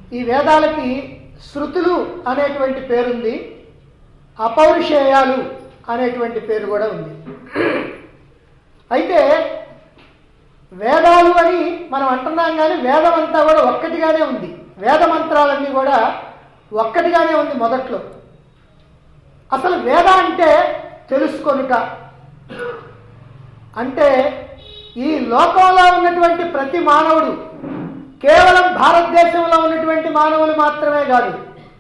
ఈ వేదాలకి శృతులు అనేటువంటి పేరుంది అపౌరుషేయాలు అనేటువంటి పేరు కూడా ఉంది అయితే వేదాలు అని మనం అంటున్నాం కానీ వేదం అంతా కూడా ఒక్కటిగానే ఉంది వేద మంత్రాలన్నీ కూడా ఒక్కటిగానే ఉంది మొదట్లో అసలు వేద అంటే తెలుసుకొనుట అంటే ఈ లోకంలో ఉన్నటువంటి ప్రతి మానవుడు కేవలం భారతదేశంలో ఉన్నటువంటి మానవులు మాత్రమే కాదు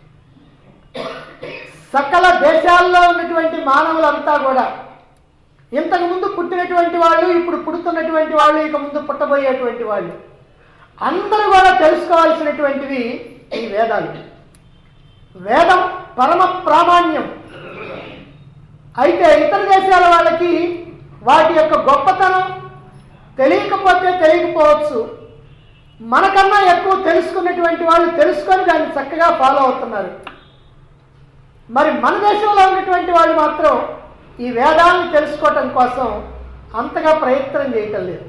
సకల దేశాల్లో ఉన్నటువంటి మానవులంతా కూడా ఇంతకు ముందు పుట్టినటువంటి వాళ్ళు ఇప్పుడు పుడుతున్నటువంటి వాళ్ళు ఇక ముందు పుట్టబోయేటువంటి వాళ్ళు అందరూ కూడా తెలుసుకోవాల్సినటువంటివి ఈ వేదాలు వేదం పరమ ప్రామాణ్యం అయితే ఇతర దేశాల వాళ్ళకి వాటి యొక్క గొప్పతనం తెలియకపోతే తెలియకపోవచ్చు మనకన్నా ఎక్కువ తెలుసుకున్నటువంటి వాళ్ళు తెలుసుకొని దాన్ని చక్కగా ఫాలో అవుతున్నారు మరి మన దేశంలో ఉన్నటువంటి వాళ్ళు మాత్రం ఈ వేదాలను తెలుసుకోవటం కోసం అంతగా ప్రయత్నం చేయటం లేదు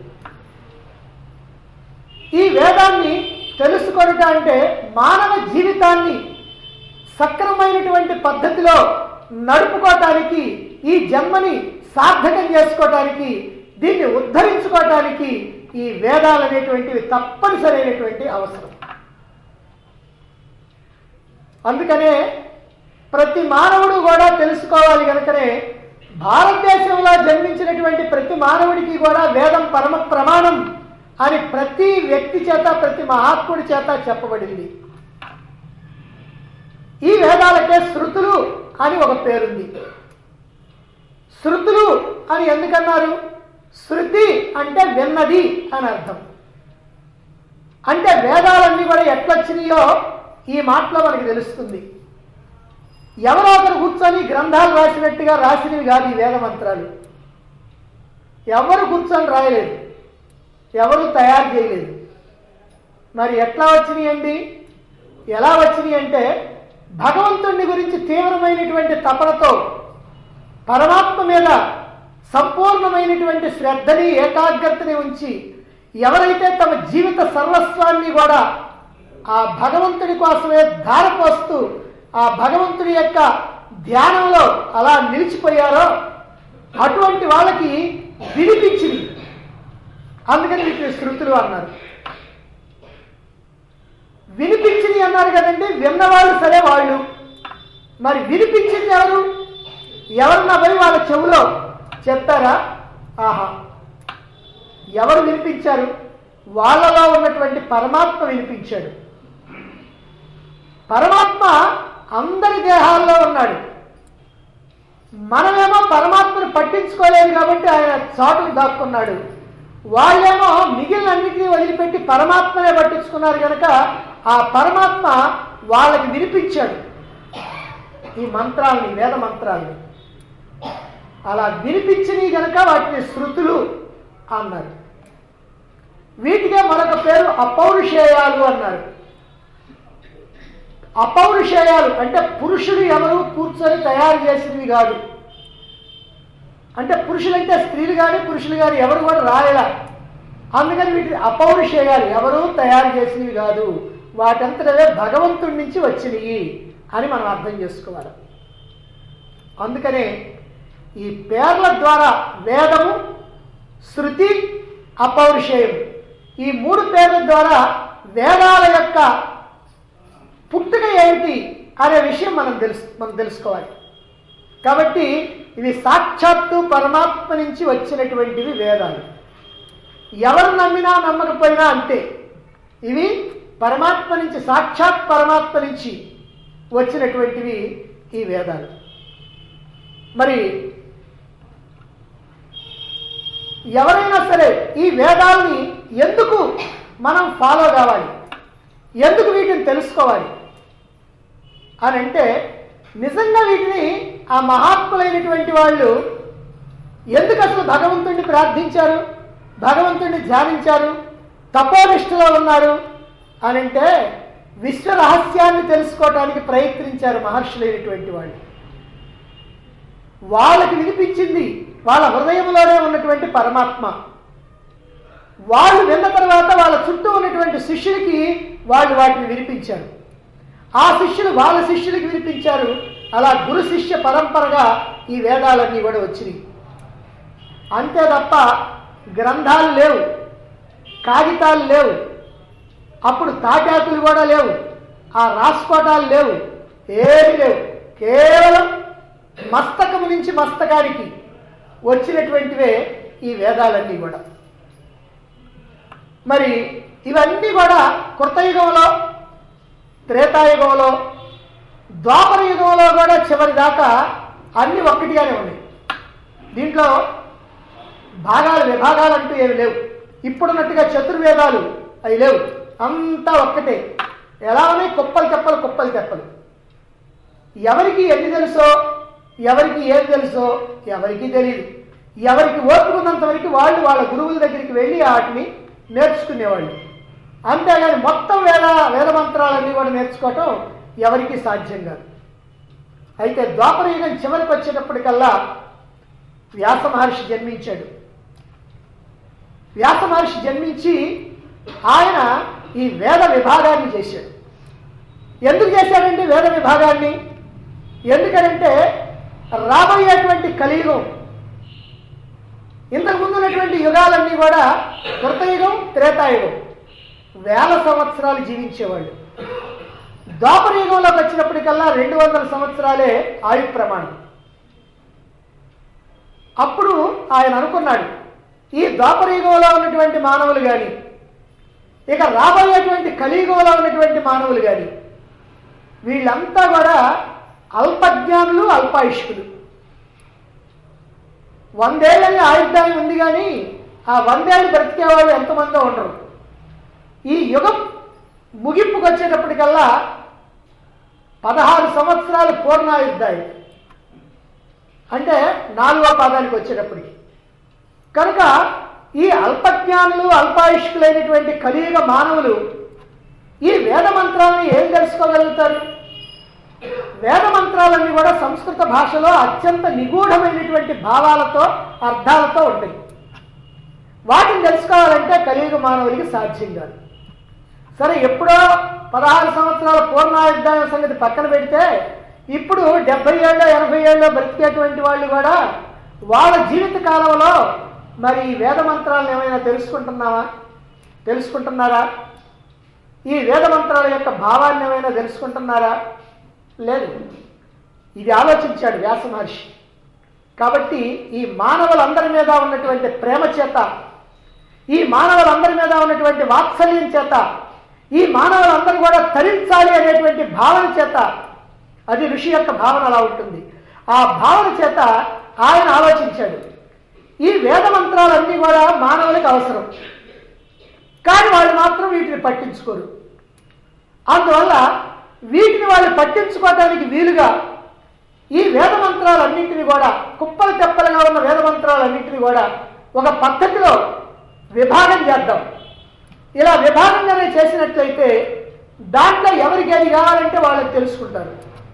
ఈ వేదాన్ని తెలుసుకొనుట అంటే మానవ జీవితాన్ని సక్రమైనటువంటి పద్ధతిలో నడుపుకోవటానికి ఈ జన్మని సార్థకం చేసుకోవటానికి దీన్ని ఉద్ధరించుకోవటానికి ఈ వేదాలు అనేటువంటివి తప్పనిసరైనటువంటి అవసరం అందుకనే ప్రతి మానవుడు కూడా తెలుసుకోవాలి కనుకనే భారతదేశంలో జన్మించినటువంటి ప్రతి మానవుడికి కూడా వేదం పరమ ప్రమాణం అని ప్రతి వ్యక్తి చేత ప్రతి మహాత్ముడి చేత చెప్పబడింది ఈ వేదాలకే శృతులు అని ఒక పేరుంది శృతులు అని ఎందుకన్నారు శృతి అంటే విన్నది అని అర్థం అంటే వేదాలన్నీ కూడా ఎట్లొచ్చినాయో ఈ మాటలో మనకి తెలుస్తుంది ఎవరో ఒకరు కూర్చొని గ్రంథాలు రాసినట్టుగా రాసినవి కాదు ఈ వేద మంత్రాలు ఎవరు కూర్చొని రాయలేదు ఎవరు తయారు చేయలేదు మరి ఎట్లా వచ్చినాయండి ఎలా వచ్చినాయి అంటే భగవంతుడిని గురించి తీవ్రమైనటువంటి తపనతో పరమాత్మ మీద సంపూర్ణమైనటువంటి శ్రద్ధని ఏకాగ్రతని ఉంచి ఎవరైతే తమ జీవిత సర్వస్వాన్ని కూడా ఆ భగవంతుడి కోసమే ధారపోస్తూ ఆ భగవంతుడి యొక్క ధ్యానంలో అలా నిలిచిపోయారో అటువంటి వాళ్ళకి వినిపించింది అందుకని వీటిని శృతులు అన్నారు వినిపించింది అన్నారు కదండి విన్నవాళ్ళు సరే వాళ్ళు మరి వినిపించింది ఎవరు ఎవరన్నా పోయి వాళ్ళ చెవులో చెప్తారా ఆహా ఎవరు వినిపించారు వాళ్ళలో ఉన్నటువంటి పరమాత్మ వినిపించాడు పరమాత్మ అందరి దేహాల్లో ఉన్నాడు మనమేమో పరమాత్మను పట్టించుకోలేదు కాబట్టి ఆయన చాటును దాక్కున్నాడు వాళ్ళేమో మిగిలిన అన్నిటినీ వదిలిపెట్టి పరమాత్మనే పట్టించుకున్నారు కనుక ఆ పరమాత్మ వాళ్ళకి వినిపించాడు ఈ మంత్రాలని వేద మంత్రాలని అలా వినిపించినవి గనక వాటిని శృతులు అన్నారు వీటికే మరొక పేరు అపౌరుషేయాలు అన్నారు అపౌరుషేయాలు అంటే పురుషుడు ఎవరు కూర్చొని తయారు చేసినవి కాదు అంటే పురుషులంటే స్త్రీలు కానీ పురుషులు కానీ ఎవరు కూడా రాయలా అందుకని వీటిని అపౌరుషేయాలు ఎవరు తయారు చేసినవి కాదు వాటంతటవే భగవంతుడి నుంచి వచ్చినవి అని మనం అర్థం చేసుకోవాలి అందుకనే ఈ పేర్ల ద్వారా వేదము శృతి అపౌరుషేయం ఈ మూడు పేర్ల ద్వారా వేదాల యొక్క పుట్టుక ఏమిటి అనే విషయం మనం తెలుసు మనం తెలుసుకోవాలి కాబట్టి ఇవి సాక్షాత్తు పరమాత్మ నుంచి వచ్చినటువంటివి వేదాలు ఎవరు నమ్మినా నమ్మకపోయినా అంతే ఇవి పరమాత్మ నుంచి సాక్షాత్ పరమాత్మ నుంచి వచ్చినటువంటివి ఈ వేదాలు మరి ఎవరైనా సరే ఈ వేదాల్ని ఎందుకు మనం ఫాలో కావాలి ఎందుకు వీటిని తెలుసుకోవాలి అని అంటే నిజంగా వీటిని ఆ మహాత్ములైనటువంటి వాళ్ళు ఎందుకు అసలు భగవంతుడిని ప్రార్థించారు భగవంతుడిని ధ్యానించారు తపోనిష్టలో ఉన్నారు అని అంటే విశ్వ రహస్యాన్ని తెలుసుకోవటానికి ప్రయత్నించారు మహర్షులైనటువంటి వాళ్ళు వాళ్ళకి వినిపించింది వాళ్ళ హృదయంలోనే ఉన్నటువంటి పరమాత్మ వాళ్ళు విన్న తర్వాత వాళ్ళ చుట్టూ ఉన్నటువంటి శిష్యుడికి వాళ్ళు వాటిని వినిపించారు ఆ శిష్యులు వాళ్ళ శిష్యులకి వినిపించారు అలా గురు శిష్య పరంపరగా ఈ వేదాలన్నీ కూడా వచ్చినాయి అంతే తప్ప గ్రంథాలు లేవు కాగితాలు లేవు అప్పుడు తాటాకులు కూడా లేవు ఆ రాసుకోటాలు లేవు ఏమి లేవు కేవలం మస్తకము నుంచి మస్తకానికి వచ్చినటువంటివే ఈ వేదాలన్నీ కూడా మరి ఇవన్నీ కూడా కృతయుగంలో త్రేతాయుగంలో ద్వాపర యుగంలో కూడా చివరి దాకా అన్ని ఒక్కటిగానే ఉన్నాయి దీంట్లో భాగాలు విభాగాలు అంటూ ఏమి లేవు ఇప్పుడున్నట్టుగా చతుర్వేదాలు అవి లేవు అంతా ఒక్కటే ఎలా ఉన్నాయి కుప్పలు తెప్పలు కుప్పలు తెప్పలు ఎవరికి ఎన్ని తెలుసో ఎవరికి ఏం తెలుసో ఎవరికి తెలియదు ఎవరికి ఓపుకున్నంత వరకు వాళ్ళు వాళ్ళ గురువుల దగ్గరికి వెళ్ళి వాటిని నేర్చుకునేవాళ్ళు అంతేగాని మొత్తం వేద వేద మంత్రాలన్నీ కూడా నేర్చుకోవటం ఎవరికి సాధ్యం కాదు అయితే ద్వాపర యుగం చివరికి వచ్చేటప్పటికల్లా వ్యాస మహర్షి జన్మించాడు వ్యాస మహర్షి జన్మించి ఆయన ఈ వేద విభాగాన్ని చేశాడు ఎందుకు చేశాడండి వేద విభాగాన్ని ఎందుకనంటే రాబోయేటువంటి కలియుగం ఇంతకు ముందు ఉన్నటువంటి యుగాలన్నీ కూడా కృతయుగం త్రేతాయుగం వేల సంవత్సరాలు జీవించేవాళ్ళు ద్వాపర యుగంలోకి వచ్చినప్పటికల్లా రెండు వందల సంవత్సరాలే ఆయు ప్రమాణం అప్పుడు ఆయన అనుకున్నాడు ఈ ద్వాపర యుగంలో ఉన్నటువంటి మానవులు కానీ ఇక రాబోయేటువంటి కలియుగంలో ఉన్నటువంటి మానవులు కానీ వీళ్ళంతా కూడా అల్పజ్ఞానులు అల్పాయుష్కులు వందేళ్ళని ఆయుర్దాయం ఉంది కానీ ఆ వందేళ్ళు బ్రతికే వాళ్ళు ఎంతమందో ఉండరు ఈ యుగం ముగింపుకు వచ్చేటప్పటికల్లా పదహారు సంవత్సరాలు పూర్ణాయుర్దాయం అంటే నాలుగో పాదానికి వచ్చేటప్పటికి కనుక ఈ అల్పజ్ఞానులు అల్పాయుష్కులైనటువంటి కలియుగ మానవులు ఈ వేద మంత్రాలను ఏం తెలుసుకోగలుగుతారు వేద మంత్రాలన్నీ కూడా సంస్కృత భాషలో అత్యంత నిగూఢమైనటువంటి భావాలతో అర్థాలతో ఉంటాయి వాటిని తెలుసుకోవాలంటే కలియుగ మానవులకి సాధ్యం కాదు సరే ఎప్పుడో పదహారు సంవత్సరాల పూర్ణాయుద్ధాయం సంగతి పక్కన పెడితే ఇప్పుడు డెబ్బై ఏళ్ళు ఎనభై ఏళ్ళు బ్రతికేటువంటి వాళ్ళు కూడా వాళ్ళ జీవిత కాలంలో మరి ఈ వేద మంత్రాలను ఏమైనా తెలుసుకుంటున్నావా తెలుసుకుంటున్నారా ఈ వేద మంత్రాల యొక్క భావాన్ని ఏమైనా తెలుసుకుంటున్నారా లేదు ఇది ఆలోచించాడు వ్యాస మహర్షి కాబట్టి ఈ మానవులందరి మీద ఉన్నటువంటి ప్రేమ చేత ఈ మానవులందరి మీద ఉన్నటువంటి వాత్సల్యం చేత ఈ మానవులందరూ కూడా తరించాలి అనేటువంటి భావన చేత అది ఋషి యొక్క భావన అలా ఉంటుంది ఆ భావన చేత ఆయన ఆలోచించాడు ఈ వేద మంత్రాలన్నీ కూడా మానవులకు అవసరం కానీ వాళ్ళు మాత్రం వీటిని పట్టించుకోరు అందువల్ల వీటిని వాళ్ళు పట్టించుకోవడానికి వీలుగా ఈ వేద మంత్రాలన్నింటినీ కూడా కుప్పలు తెప్పలుగా ఉన్న వేద మంత్రాలన్నింటినీ కూడా ఒక పద్ధతిలో విభాగం చేద్దాం ఇలా విభాగంగానే చేసినట్లయితే దాంట్లో ఎవరికి ఏది కావాలంటే వాళ్ళకి తెలుసుకుంటారు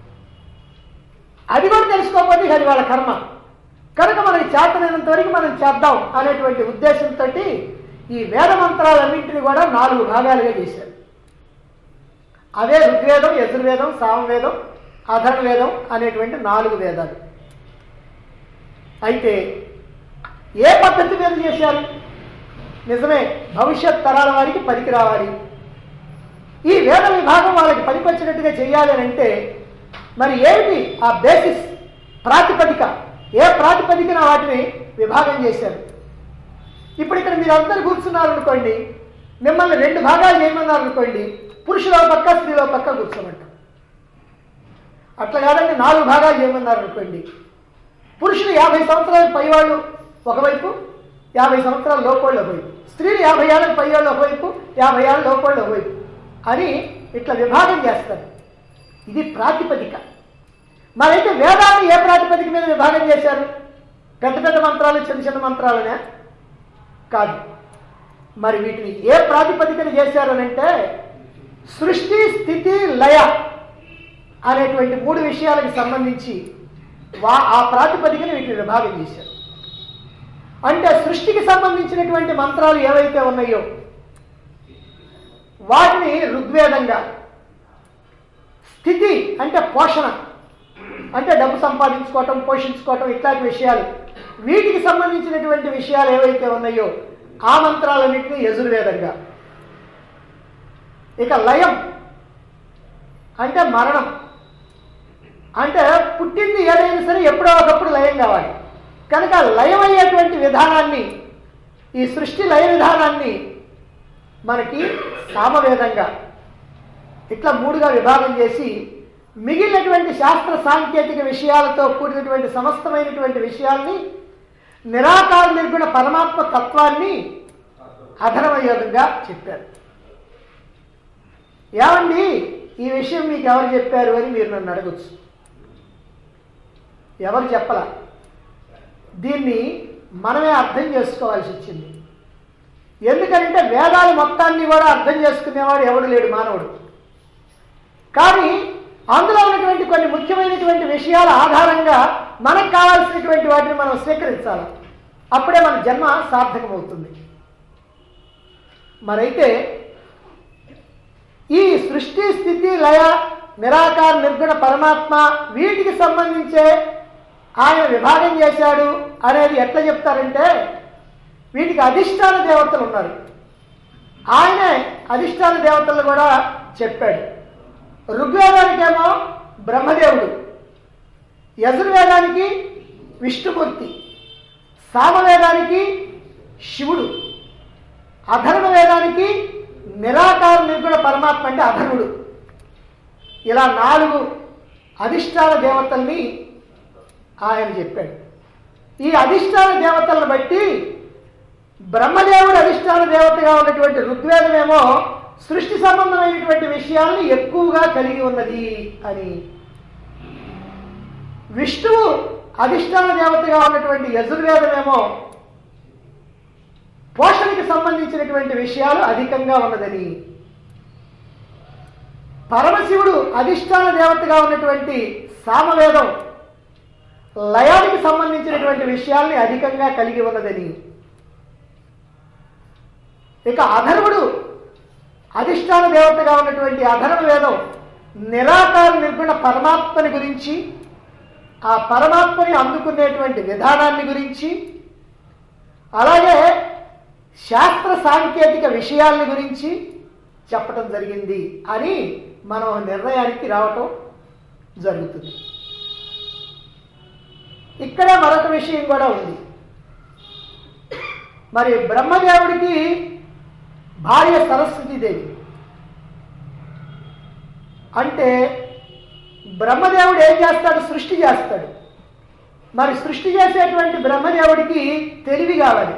అది కూడా తెలుసుకోకపోతే ఇక అది వాళ్ళ కర్మ కనుక మనకి చేతనైనంత వరకు మనం చేద్దాం అనేటువంటి ఉద్దేశంతో ఈ వేద మంత్రాలన్నింటినీ కూడా నాలుగు భాగాలుగా చేశారు అవే ఋగ్వేదం యజుర్వేదం సామవేదం అధర్వేదం అనేటువంటి నాలుగు వేదాలు అయితే ఏ పద్ధతి మీద చేశారు నిజమే భవిష్యత్ తరాల వారికి పనికి రావాలి ఈ వేద విభాగం వాళ్ళకి పనికొచ్చినట్టుగా చేయాలి అని అంటే మరి ఏమిటి ఆ బేసిస్ ప్రాతిపదిక ఏ ప్రాతిపదికన వాటిని విభాగం చేశారు ఇప్పుడు ఇక్కడ మీరు అందరు కూర్చున్నారు అనుకోండి మిమ్మల్ని రెండు భాగాలు చేయమన్నారు అనుకోండి పురుషుల పక్క స్త్రీల పక్క కూర్చోమంటాం అట్లా కాదండి నాలుగు భాగాలు చేయమన్నారు అనుకోండి పురుషులు యాభై సంవత్సరాల పైవాళ్ళు ఒకవైపు యాభై సంవత్సరాల లోపళ్ళు ఒకవైపు స్త్రీలు యాభై ఏళ్ళకి పైవాళ్ళు ఒకవైపు యాభై ఏళ్ళ లోపళ్ళు ఒకవైపు అని ఇట్లా విభాగం చేస్తారు ఇది ప్రాతిపదిక మరైతే వేదాన్ని ఏ ప్రాతిపదిక మీద విభాగం చేశారు పెద్ద పెద్ద మంత్రాలు చిన్న చిన్న మంత్రాలనే కాదు మరి వీటిని ఏ ప్రాతిపదికన చేశారు అని అంటే సృష్టి స్థితి లయ అనేటువంటి మూడు విషయాలకు సంబంధించి వా ఆ ప్రాతిపదికన వీటిని విభాగం చేశారు అంటే సృష్టికి సంబంధించినటువంటి మంత్రాలు ఏవైతే ఉన్నాయో వాటిని ఋగ్వేదంగా స్థితి అంటే పోషణ అంటే డబ్బు సంపాదించుకోవటం పోషించుకోవటం ఇట్లాంటి విషయాలు వీటికి సంబంధించినటువంటి విషయాలు ఏవైతే ఉన్నాయో ఆ మంత్రాలన్నింటినీ యజుర్వేదంగా ఇక లయం అంటే మరణం అంటే పుట్టింది ఏదైనా సరే ఎప్పుడో ఒకప్పుడు లయం కావాలి కనుక లయం అయ్యేటువంటి విధానాన్ని ఈ సృష్టి లయ విధానాన్ని మనకి సామవేదంగా ఇట్లా మూడుగా విభాగం చేసి మిగిలినటువంటి శాస్త్ర సాంకేతిక విషయాలతో కూడినటువంటి సమస్తమైనటువంటి విషయాల్ని నిరాకార నిర్గుణ పరమాత్మ తత్వాన్ని అధర్మయోగంగా చెప్పారు ఏమండి ఈ విషయం మీకు ఎవరు చెప్పారు అని మీరు నన్ను అడగచ్చు ఎవరు చెప్పలా దీన్ని మనమే అర్థం చేసుకోవాల్సి వచ్చింది ఎందుకంటే వేదాలు మొత్తాన్ని కూడా అర్థం చేసుకునేవాడు ఎవడు లేడు మానవుడు కానీ అందులో ఉన్నటువంటి కొన్ని ముఖ్యమైనటువంటి విషయాల ఆధారంగా మనకు కావాల్సినటువంటి వాటిని మనం స్వీకరించాలి అప్పుడే మన జన్మ సార్థకమవుతుంది మరైతే ఈ సృష్టి స్థితి లయ నిరాకార నిర్గుణ పరమాత్మ వీటికి సంబంధించే ఆయన విభాగం చేశాడు అనేది ఎట్లా చెప్తారంటే వీటికి అధిష్టాన దేవతలు ఉన్నారు ఆయనే అధిష్టాన దేవతలు కూడా చెప్పాడు ఋగ్వేదానికేమో బ్రహ్మదేవుడు యజుర్వేదానికి విష్ణుమూర్తి సామవేదానికి శివుడు అధర్మ వేదానికి నిరాకార నిర్గుణ పరమాత్మ అంటే అధర్వుడు ఇలా నాలుగు అధిష్టాన దేవతల్ని ఆయన చెప్పాడు ఈ అధిష్టాన దేవతలను బట్టి బ్రహ్మదేవుడు అధిష్టాన దేవతగా ఉన్నటువంటి ఋగ్వేదమేమో సృష్టి సంబంధమైనటువంటి విషయాలను ఎక్కువగా కలిగి ఉన్నది అని విష్ణువు అధిష్టాన దేవతగా ఉన్నటువంటి యజుర్వేదమేమో పోషణకి సంబంధించినటువంటి విషయాలు అధికంగా ఉన్నదని పరమశివుడు అధిష్టాన దేవతగా ఉన్నటువంటి సామవేదం లయానికి సంబంధించినటువంటి విషయాల్ని అధికంగా కలిగి ఉన్నదని ఇక అధర్వుడు అధిష్టాన దేవతగా ఉన్నటువంటి అధర్వ వేదం నిరాకార నిర్గుణ పరమాత్మని గురించి ఆ పరమాత్మని అందుకునేటువంటి విధానాన్ని గురించి అలాగే శాస్త్ర సాంకేతిక విషయాలని గురించి చెప్పటం జరిగింది అని మనం నిర్ణయానికి రావటం జరుగుతుంది ఇక్కడ మరొక విషయం కూడా ఉంది మరి బ్రహ్మదేవుడికి భార్య సరస్వతీదేవి అంటే బ్రహ్మదేవుడు ఏం చేస్తాడు సృష్టి చేస్తాడు మరి సృష్టి చేసేటువంటి బ్రహ్మదేవుడికి తెలివి కావాలి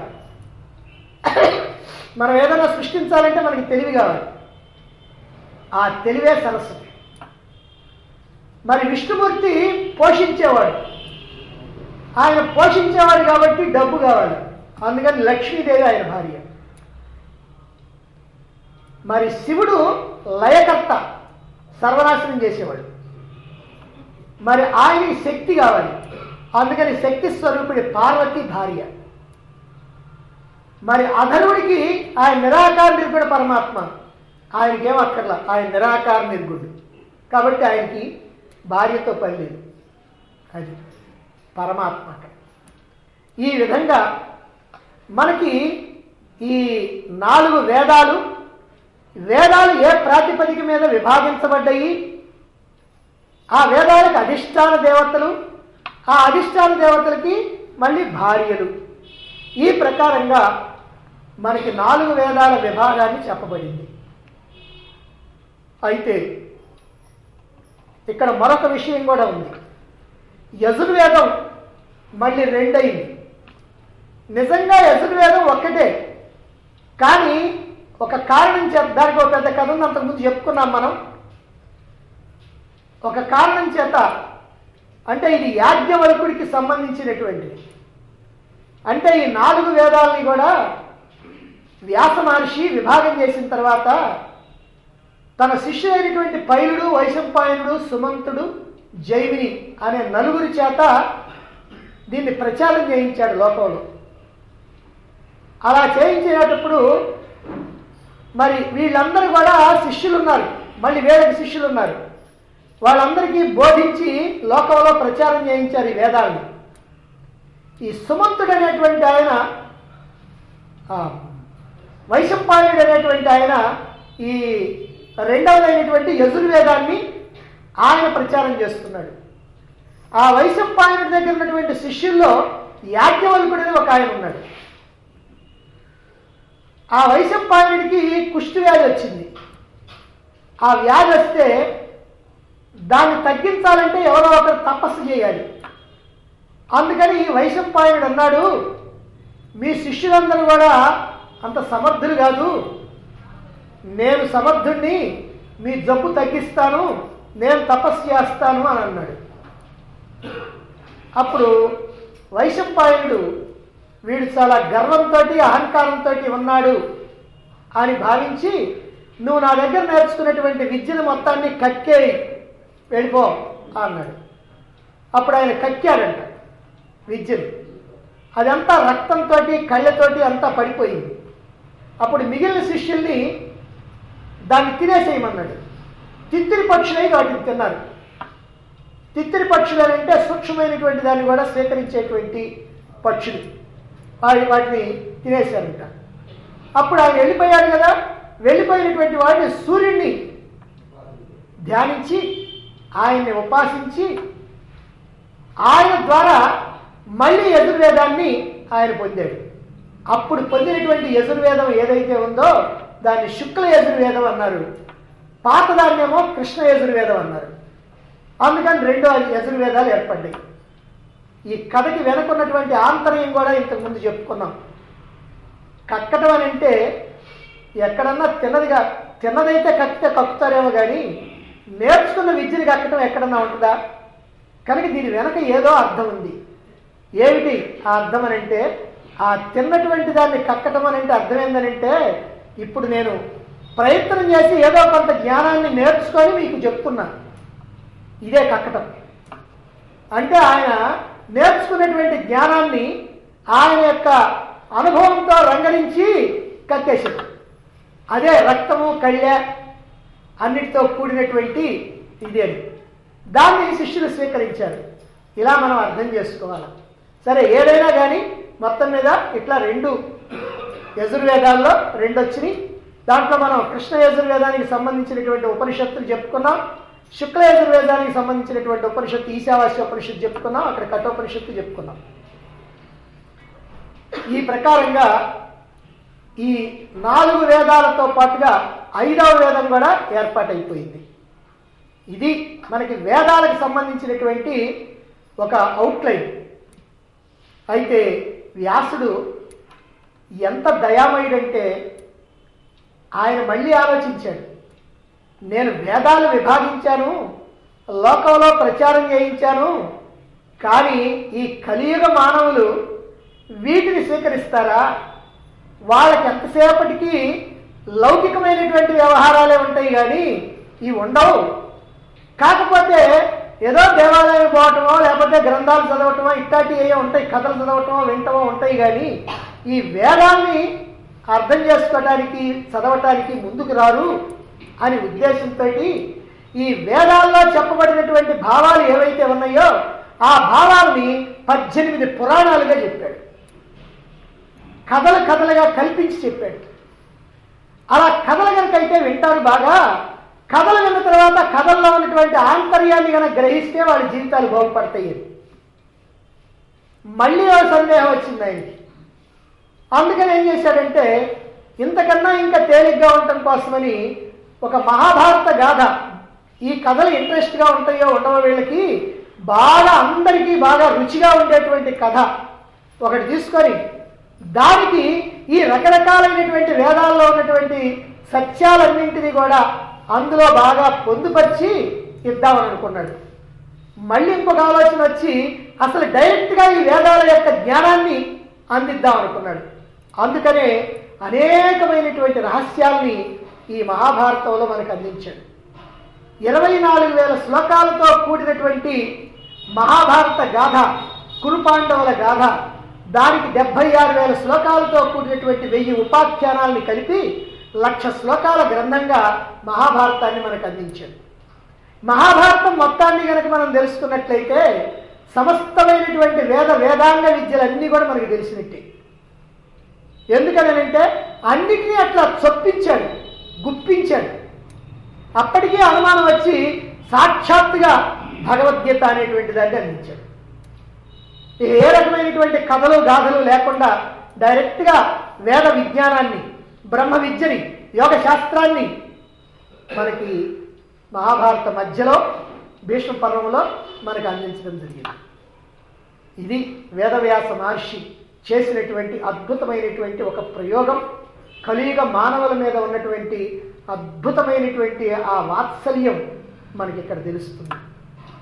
మనం ఏదైనా సృష్టించాలంటే మనకి తెలివి కావాలి ఆ తెలివే సరస్వతి మరి విష్ణుమూర్తి పోషించేవాడు ఆయన పోషించేవాడు కాబట్టి డబ్బు కావాలి అందుకని లక్ష్మీదేవి ఆయన భార్య మరి శివుడు లయకర్త సర్వనాశనం చేసేవాడు మరి ఆయనకి శక్తి కావాలి అందుకని శక్తి స్వరూపుడి పార్వతి భార్య మరి అధర్వుడికి ఆయన నిరాకార నిర్గుణ పరమాత్మ ఆయనకేం అక్కర్లా ఆయన నిరాకార నిర్గుణుడు కాబట్టి ఆయనకి భార్యతో పని లేదు అది పరమాత్మ అక్కడ. ఈ విధంగా మనకి ఈ నాలుగు వేదాలు వేదాలు ఏ ప్రాతిపదిక మీద విభాగించబడ్డాయి ఆ వేదాలకు అధిష్టాన దేవతలు ఆ అధిష్టాన దేవతలకి మళ్ళీ భార్యలు ఈ ప్రకారంగా మనకి నాలుగు వేదాల విభాగాన్ని చెప్పబడింది అయితే ఇక్కడ మరొక విషయం కూడా ఉంది యజుర్వేదం మళ్ళీ రెండయింది నిజంగా యజుర్వేదం ఒక్కటే కానీ ఒక కారణం చేత దానికి ఒక పెద్ద కథ ఉంది అంతకుముందు చెప్పుకున్నాం మనం ఒక కారణం చేత అంటే ఇది యాజ్ఞవల్కుడికి సంబంధించినటువంటిది అంటే ఈ నాలుగు వేదాలని కూడా వ్యాస మహర్షి విభాగం చేసిన తర్వాత తన శిష్యుడైనటువంటి పైలుడు వైశంపాయనుడు సుమంతుడు జైమిని అనే నలుగురి చేత దీన్ని ప్రచారం చేయించాడు లోకంలో అలా చేయించేటప్పుడు మరి వీళ్ళందరూ కూడా శిష్యులు ఉన్నారు మళ్ళీ వేలకు శిష్యులు ఉన్నారు వాళ్ళందరికీ బోధించి లోకంలో ప్రచారం చేయించారు ఈ వేదాలను ఈ సుమంతుడు అనేటువంటి ఆయన ఆ, వైశంపాయనుడు అనేటువంటి ఆయన ఈ రెండవదైనటువంటి యజుర్వేదాన్ని ఆయన ప్రచారం చేస్తున్నాడు ఆ వైశంపాయనుడి దగ్గర ఉన్నటువంటి శిష్యుల్లో యాజ్ఞవల్కుడని ఒక ఆయన ఉన్నాడు ఆ వైశంపాయనుడికి కుష్టి వ్యాధి వచ్చింది ఆ వ్యాధి వస్తే దాన్ని తగ్గించాలంటే ఎవరో ఒకరు తపస్సు చేయాలి అందుకని వైశంపాయనుడు అన్నాడు మీ శిష్యులందరూ కూడా అంత సమర్థులు కాదు నేను సమర్థుణ్ణి మీ జబ్బు తగ్గిస్తాను నేను తపస్సు చేస్తాను అని అన్నాడు అప్పుడు వైశంపాయనుడు వీడు చాలా గర్వంతో అహంకారంతో ఉన్నాడు అని భావించి నువ్వు నా దగ్గర నేర్చుకున్నటువంటి విద్యను మొత్తాన్ని కక్కేయి వెళ్ళిపో అన్నాడు అప్పుడు ఆయన కక్కాడంట విద్యను అదంతా రక్తంతో కళ్ళతోటి అంతా పడిపోయింది అప్పుడు మిగిలిన శిష్యుల్ని దాన్ని తినేసేయమన్నాడు తిత్తిరి పక్షులై వాటిని తిన్నారు తిత్తిరి పక్షులు అని అంటే సూక్ష్మమైనటువంటి దాన్ని కూడా స్వీకరించేటువంటి పక్షులు వాటి వాటిని తినేశారంట అప్పుడు ఆయన వెళ్ళిపోయాడు కదా వెళ్ళిపోయినటువంటి వాడిని సూర్యుడిని ధ్యానించి ఆయన్ని ఉపాసించి ఆయన ద్వారా మళ్ళీ యజుర్వేదాన్ని ఆయన పొందాడు అప్పుడు పొందినటువంటి యజుర్వేదం ఏదైతే ఉందో దాన్ని శుక్ల యజుర్వేదం అన్నారు పాతదాన్నేమో కృష్ణ యజుర్వేదం అన్నారు అందుకని రెండో యజుర్వేదాలు ఏర్పడ్డాయి ఈ కథకి వెనుకున్నటువంటి ఆంతర్యం కూడా ఇంతకుముందు చెప్పుకున్నాం కక్కటం అని అంటే ఎక్కడన్నా తిన్నదిగా తిన్నదైతే కక్కితే కక్కుతారేమో కానీ నేర్చుకున్న విద్యని కక్కటం ఎక్కడన్నా ఉంటుందా కనుక దీని వెనక ఏదో అర్థం ఉంది ఏమిటి ఆ అర్థం అని అంటే ఆ తిన్నటువంటి దాన్ని కక్కటం అని అంటే అర్థం ఏంటనంటే ఇప్పుడు నేను ప్రయత్నం చేసి ఏదో కొంత జ్ఞానాన్ని నేర్చుకొని మీకు చెప్తున్నా ఇదే కక్కటం అంటే ఆయన నేర్చుకున్నటువంటి జ్ఞానాన్ని ఆయన యొక్క అనుభవంతో రంగరించి కక్కేశాడు అదే రక్తము కళ్ళె అన్నిటితో కూడినటువంటి ఇదే దాన్ని శిష్యులు స్వీకరించారు ఇలా మనం అర్థం చేసుకోవాలి సరే ఏదైనా కానీ మొత్తం మీద ఇట్లా రెండు యజుర్వేదాల్లో రెండు వచ్చినాయి దాంట్లో మనం కృష్ణ యజుర్వేదానికి సంబంధించినటువంటి ఉపనిషత్తులు చెప్పుకున్నాం శుక్ల యజుర్వేదానికి సంబంధించినటువంటి ఉపనిషత్తు ఈశావాస్య ఉపనిషత్తు చెప్పుకున్నాం అక్కడ కఠోపనిషత్తు చెప్పుకున్నాం ఈ ప్రకారంగా ఈ నాలుగు వేదాలతో పాటుగా ఐదవ వేదం కూడా ఏర్పాటైపోయింది ఇది మనకి వేదాలకు సంబంధించినటువంటి ఒక అవుట్లైన్ అయితే వ్యాసుడు ఎంత దయామయుడంటే ఆయన మళ్ళీ ఆలోచించాడు నేను వేదాలు విభాగించాను లోకంలో ప్రచారం చేయించాను కానీ ఈ కలియుగ మానవులు వీటిని స్వీకరిస్తారా వాళ్ళకి ఎంతసేపటికి లౌకికమైనటువంటి వ్యవహారాలే ఉంటాయి కానీ ఇవి ఉండవు కాకపోతే ఏదో దేవాలయం పోవటమో లేకపోతే గ్రంథాలు చదవటమో ఇట్లాంటి ఏ ఉంటాయి కథలు చదవటమో వింటమో ఉంటాయి కానీ ఈ వేదాన్ని అర్థం చేసుకోవటానికి చదవటానికి ముందుకు రారు అని ఉద్దేశంతో ఈ వేదాల్లో చెప్పబడినటువంటి భావాలు ఏవైతే ఉన్నాయో ఆ భావాల్ని పద్దెనిమిది పురాణాలుగా చెప్పాడు కథలు కథలుగా కల్పించి చెప్పాడు అలా కథలు కనుకైతే వింటారు బాగా కథలు విన్న తర్వాత కథల్లో ఉన్నటువంటి ఆంతర్యాన్ని కనుక గ్రహిస్తే వాళ్ళ జీవితాలు బాగుపడతాయి అని. మళ్ళీ ఓ సందేహం వచ్చింది ఆయనకి అందుకని ఏం చేశాడంటే ఇంతకన్నా ఇంకా తేలిగ్గా ఉండటం కోసమని ఒక మహాభారత గాథ ఈ కథలు ఇంట్రెస్ట్గా ఉంటాయో ఉండవో వీళ్ళకి బాగా అందరికీ బాగా రుచిగా ఉండేటువంటి కథ ఒకటి తీసుకొని దానికి ఈ రకరకాలైనటువంటి వేదాల్లో ఉన్నటువంటి సత్యాలన్నింటినీ కూడా అందులో బాగా పొందుపరిచి ఇద్దామని అనుకున్నాడు మళ్ళీ ఇంకొక ఆలోచన వచ్చి అసలు డైరెక్ట్గా ఈ వేదాల యొక్క జ్ఞానాన్ని అందిద్దాం అనుకున్నాడు అందుకనే అనేకమైనటువంటి రహస్యాల్ని ఈ మహాభారతంలో మనకు అందించాడు ఇరవై నాలుగు వేల శ్లోకాలతో కూడినటువంటి మహాభారత గాథ కురుపాండవుల గాథ దానికి డెబ్బై ఆరు వేల శ్లోకాలతో కూడినటువంటి వెయ్యి ఉపాఖ్యానాల్ని కలిపి లక్ష శ్లోకాల గ్రంథంగా మహాభారతాన్ని మనకు అందించాడు మహాభారతం మొత్తాన్ని కనుక మనం తెలుసుకున్నట్లయితే సమస్తమైనటువంటి వేద వేదాంగ విద్యలన్నీ కూడా మనకు తెలిసినట్టే ఎందుకనంటే అన్నిటినీ అట్లా చొప్పించాడు గుప్పించాడు అప్పటికే అనుమానం వచ్చి సాక్షాత్తుగా భగవద్గీత అనేటువంటి దాన్ని అందించాడు ఇక ఏ రకమైనటువంటి కథలు గాథలు లేకుండా డైరెక్ట్గా వేద విజ్ఞానాన్ని బ్రహ్మ విద్యని యోగ శాస్త్రాన్ని మనకి మహాభారత మధ్యలో భీష్మ పర్వంలో మనకు అందించడం జరిగింది ఇది వేదవ్యాస మహర్షి చేసినటువంటి అద్భుతమైనటువంటి ఒక ప్రయోగం కలియుగ మానవుల మీద ఉన్నటువంటి అద్భుతమైనటువంటి ఆ వాత్సల్యం మనకి ఇక్కడ తెలుస్తుంది